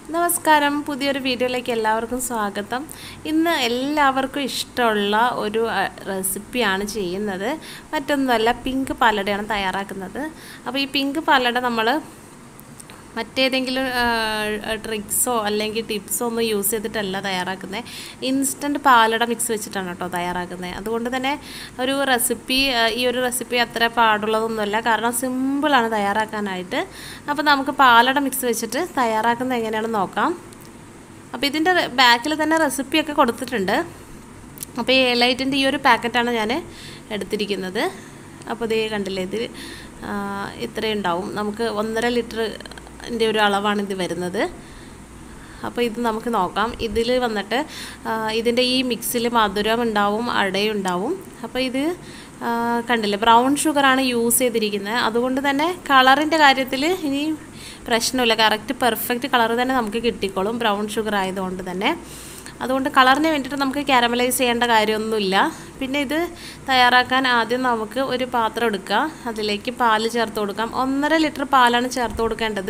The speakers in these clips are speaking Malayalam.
നമസ്കാരം പുതിയൊരു വീഡിയോയിലേക്ക് എല്ലാവർക്കും സ്വാഗതം ഇന്ന് എല്ലാവർക്കും ഇഷ്ടമുള്ള ഒരു അഹ്, റെസിപ്പിയാണ് ചെയ്യുന്നത് മറ്റൊന്നുമല്ല പിങ്ക് പാലടയാണ് തയ്യാറാക്കുന്നത് അപ്പോൾ ഈ പിങ്ക് പാലട നമ്മൾ മറ്റേതെങ്കിലും ട്രിക്സോ അല്ലെങ്കിൽ ടിപ്സോ ഒന്നും യൂസ് ചെയ്തിട്ടല്ല തയ്യാറാക്കുന്നത് ഇൻസ്റ്റൻറ്റ് പാലട മിക്സ് വെച്ചിട്ടാണ് കേട്ടോ തയ്യാറാക്കുന്നത് അതുകൊണ്ട് തന്നെ ഒരു റെസിപ്പി ഈ ഒരു റെസിപ്പി അത്ര പാടുള്ളതൊന്നുമല്ല കാരണം സിമ്പിളാണ് തയ്യാറാക്കാനായിട്ട് അപ്പോൾ നമുക്ക് പാലട മിക്സ് വെച്ചിട്ട് തയ്യാറാക്കുന്നത് എങ്ങനെയാണെന്ന് നോക്കാം അപ്പോൾ ഇതിൻ്റെ ബാക്കിൽ തന്നെ റെസിപ്പിയൊക്കെ കൊടുത്തിട്ടുണ്ട് അപ്പോൾ ഈ എലൈറ്റിൻ്റെ ഈ ഒരു പാക്കറ്റാണ് ഞാൻ എടുത്തിരിക്കുന്നത് അപ്പോൾ ഇത് കണ്ടില്ലേ ഇത് ആ, ഇത്രയും ഉണ്ടാവും നമുക്ക് ഒന്നര ലിറ്ററിൻ്റെ ഒരു അളവാണ് ഇത് വരുന്നത് അപ്പോൾ ഇത് നമുക്ക് നോക്കാം ഇതിൽ വന്നിട്ട് ആ, ഇതിൻ്റെ ഈ മിക്സിൽ മധുരം ഉണ്ടാവും അടയും ഉണ്ടാവും അപ്പോൾ ഇത് ആ, കണ്ടില്ലേ ബ്രൗൺ ഷുഗറാണ് യൂസ് ചെയ്തിരിക്കുന്നത് അതുകൊണ്ട് തന്നെ കളറിൻ്റെ കാര്യത്തിൽ ഇനി പ്രശ്നമില്ല കറക്റ്റ് പെർഫെക്റ്റ് കളർ തന്നെ നമുക്ക് കിട്ടിക്കോളും ബ്രൗൺ ഷുഗർ ആയതുകൊണ്ട് തന്നെ അതുകൊണ്ട് കളറിന് വേണ്ടിയിട്ട് നമുക്ക് കാരമലൈസ് ചെയ്യേണ്ട കാര്യമൊന്നുമില്ല പിന്നെ ഇത് തയ്യാറാക്കാൻ ആദ്യം നമുക്ക് ഒരു പാത്രം എടുക്കുക അതിലേക്ക് പാല് ചേർത്ത് കൊടുക്കാം ഒന്നര ലിറ്റർ പാലാണ് ചേർത്ത് കൊടുക്കേണ്ടത്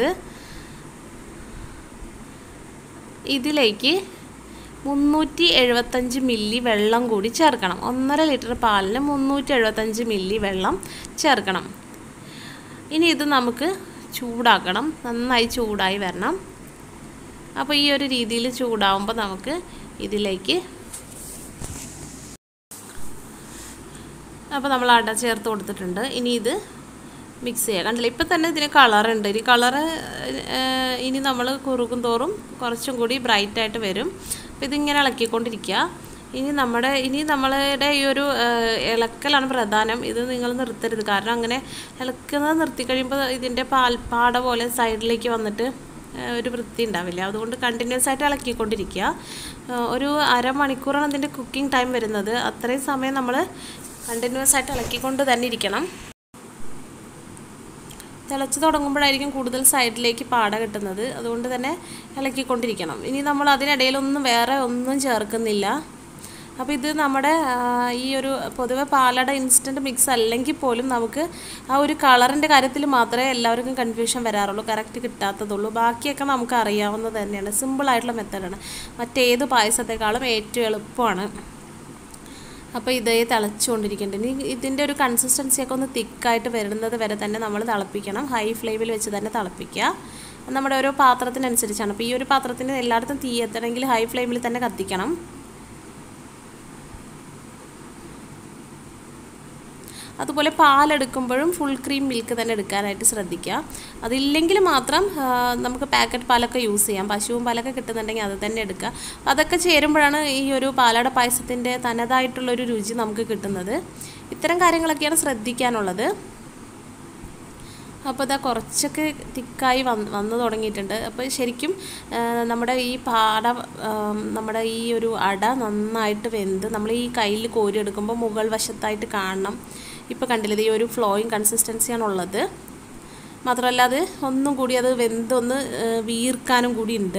ഇതിലേക്ക് മുന്നൂറ്റി എഴുപത്തഞ്ച് മില്ലി വെള്ളം കൂടി ചേർക്കണം ഒന്നര ലിറ്റർ പാലിന് മുന്നൂറ്റി എഴുപത്തഞ്ച് മില്ലി വെള്ളം ചേർക്കണം ഇനി ഇത് നമുക്ക് ചൂടാക്കണം നന്നായി ചൂടായി വരണം അപ്പോൾ ഈ ഒരു രീതിയിൽ ചൂടാവുമ്പോൾ നമുക്ക് ഇതിലേക്ക് അപ്പോൾ നമ്മൾ അട ചേർത്ത് കൊടുത്തിട്ടുണ്ട് ഇനി ഇത് മിക്സ് ചെയ്യുക കണ്ടില്ല ഇപ്പം തന്നെ ഇതിന് കളറുണ്ട് ഇനി കളറ് ഇനി നമ്മൾ കുറുകും തോറും കുറച്ചും കൂടി ബ്രൈറ്റ് ആയിട്ട് വരും അപ്പോൾ ഇതിങ്ങനെ ഇളക്കിക്കൊണ്ടിരിക്കുക ഇനി നമ്മുടെ ഇനി നമ്മളുടെ ഈ ഒരു ഏഹ്, ഇളക്കലാണ് പ്രധാനം ഇത് നിങ്ങൾ നിർത്തരുത് കാരണം അങ്ങനെ ഇളക്കുന്നത് നിർത്തി കഴിയുമ്പോൾ ഇതിൻ്റെ പാൽപ്പാട പോലെ സൈഡിലേക്ക് വന്നിട്ട് ഏഹ്, ഒരു വൃത്തി ഉണ്ടാവില്ല അതുകൊണ്ട് കണ്ടിന്യൂസ് ആയിട്ട് ഇളക്കിക്കൊണ്ടിരിക്കുക ഏഹ്, ഒരു അരമണിക്കൂറാണ് ഇതിൻ്റെ കുക്കിംഗ് ടൈം വരുന്നത് അത്രയും സമയം നമ്മൾ കണ്ടിന്യൂസ് ആയിട്ട് ഇളക്കിക്കൊണ്ട് തന്നെ ഇരിക്കണം തിളച്ച് തുടങ്ങുമ്പോഴായിരിക്കും കൂടുതൽ സൈഡിലേക്ക് പാട കിട്ടുന്നത് അതുകൊണ്ട് തന്നെ ഇളക്കിക്കൊണ്ടിരിക്കണം ഇനി നമ്മൾ അതിനിടയിലൊന്നും വേറെ ഒന്നും ചേർക്കുന്നില്ല അപ്പോൾ ഇത് നമ്മുടെ ആ, ഈ ഒരു പൊതുവെ പാലട ഇൻസ്റ്റൻറ്റ് മിക്സ് അല്ലെങ്കിൽ പോലും നമുക്ക് ആ ഒരു കളറിൻ്റെ കാര്യത്തിൽ മാത്രമേ എല്ലാവർക്കും കൺഫ്യൂഷൻ വരാറുള്ളൂ കറക്റ്റ് കിട്ടാത്തതുള്ളൂ ബാക്കിയൊക്കെ നമുക്ക് അറിയാവുന്നത് തന്നെയാണ് സിമ്പിളായിട്ടുള്ള മെത്തേഡാണ് മറ്റേത് പായസത്തെക്കാളും ഏറ്റവും എളുപ്പമാണ് അപ്പോൾ ഇതേ തിളച്ചുകൊണ്ടിരിക്കുന്നുണ്ട് ഇനി ഇതിൻ്റെ ഒരു കൺസിസ്റ്റൻസി ഒക്കെ ഒന്ന് തിക്കായിട്ട് വരുന്നത് വരെ തന്നെ നമ്മൾ തിളപ്പിക്കണം ഹൈ ഫ്ലെയിമിൽ വെച്ച് തന്നെ തിളപ്പിക്കുക നമ്മുടെ ഓരോ പാത്രത്തിനനുസരിച്ചാണ് അപ്പോൾ ഈ ഒരു പാത്രത്തിന് എല്ലായിടത്തും തീ എത്തണമെങ്കിൽ ഹൈ ഫ്ലെയിമിൽ തന്നെ കത്തിക്കണം അതുപോലെ പാലെടുക്കുമ്പോഴും ഫുൾ ക്രീം മിൽക്ക് തന്നെ എടുക്കാനായിട്ട് ശ്രദ്ധിക്കുക അതില്ലെങ്കിൽ മാത്രം ആ, നമുക്ക് പാക്കറ്റ് പാലൊക്കെ യൂസ് ചെയ്യാം പശുവും പാലൊക്കെ കിട്ടുന്നുണ്ടെങ്കിൽ അത് തന്നെ എടുക്കുക അതൊക്കെ ചേരുമ്പോഴാണ് ഈ ഒരു പാലട പായസത്തിൻ്റെ തനതായിട്ടുള്ളൊരു രുചി നമുക്ക് കിട്ടുന്നത് ഇത്തരം കാര്യങ്ങളൊക്കെയാണ് ശ്രദ്ധിക്കാനുള്ളത് അപ്പോൾ ഇതാ കുറച്ചൊക്കെ തിക്കായി വന്ന് വന്നു തുടങ്ങിയിട്ടുണ്ട് അപ്പോൾ ശരിക്കും ആ, നമ്മുടെ ഈ പാട ആ, നമ്മുടെ ഈ ഒരു അട നന്നായിട്ട് വെന്ത് നമ്മൾ ഈ കയ്യിൽ കോരി എടുക്കുമ്പോൾ മുകൾ വശത്തായിട്ട് കാണണം ഇപ്പോൾ കണ്ടില്ലേ ഇത് ഈ ഒരു ഫ്ലോയിങ് കൺസിസ്റ്റൻസിയാണ് ഉള്ളത് മാത്രമല്ല അത് ഒന്നും കൂടി അത് വെന്തൊന്ന് ആ, വീർക്കാനും കൂടി ഉണ്ട്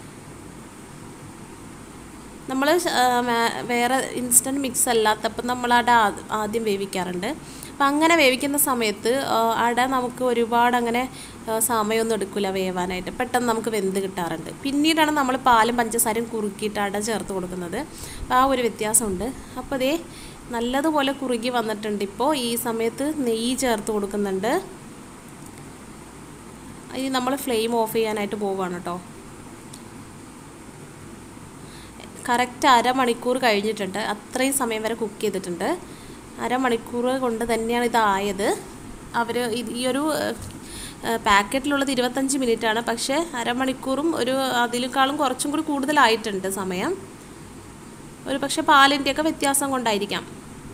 നമ്മൾ വേറെ ഇൻസ്റ്റൻറ്റ് മിക്സ് അല്ലാത്തപ്പം നമ്മൾ അട ആ- ആദ്യം വേവിക്കാറുണ്ട് അപ്പം അങ്ങനെ വേവിക്കുന്ന സമയത്ത് ആ, അട നമുക്ക് ഒരുപാട് അങ്ങനെ ആ, സമയമൊന്നും എടുക്കില്ല വേവാനായിട്ട് പെട്ടെന്ന് നമുക്ക് വെന്ത് കിട്ടാറുണ്ട് പിന്നീടാണ് നമ്മൾ പാലും പഞ്ചസാരയും കുറുക്കിയിട്ട് അട ചേർത്ത് കൊടുക്കുന്നത് അപ്പോൾ ആ ഒരു വ്യത്യാസമുണ്ട് അപ്പോൾ അതേ നല്ലതുപോലെ കുറുകി വന്നിട്ടുണ്ട് ഇപ്പോൾ ഈ സമയത്ത് നെയ്യ് ചേർത്ത് കൊടുക്കുന്നുണ്ട് ഇനി നമ്മൾ ഫ്ലെയിം ഓഫ് ചെയ്യാനായിട്ട് പോവുകയാണ് കേട്ടോ കറക്റ്റ് അരമണിക്കൂർ കഴിഞ്ഞിട്ടുണ്ട് അത്രയും സമയം വരെ കുക്ക് ചെയ്തിട്ടുണ്ട് അരമണിക്കൂർ കൊണ്ട് തന്നെയാണ് ഇതായത് അവർ ഈ ഒരു ഏഹ്, പാക്കറ്റിലുള്ളത് ഇരുപത്തഞ്ച് മിനിറ്റ് ആണ് പക്ഷേ അരമണിക്കൂറും ഒരു അതിനേക്കാളും കുറച്ചും കൂടി കൂടുതലായിട്ടുണ്ട് സമയം ഒരു പക്ഷേ പാലിൻ്റെയൊക്കെ വ്യത്യാസം കൊണ്ടായിരിക്കാം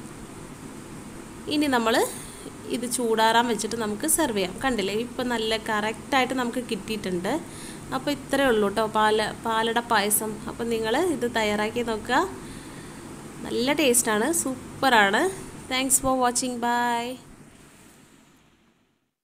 ഇനി നമ്മൾ ഇത് ചൂടാറാൻ വെച്ചിട്ട് നമുക്ക് സെർവ് ചെയ്യാം കണ്ടില്ലേ ഇപ്പം നല്ല കറക്റ്റായിട്ട് നമുക്ക് കിട്ടിയിട്ടുണ്ട് അപ്പോൾ ഇത്രയേ ഉള്ളൂ കേട്ടോ പാല പാലട പായസം അപ്പോൾ നിങ്ങൾ ഇത് തയ്യാറാക്കി നോക്കുക നല്ല ടേസ്റ്റാണ് സൂപ്പറാണ് താങ്ക്സ് ഫോർ വാച്ചിങ് ബൈ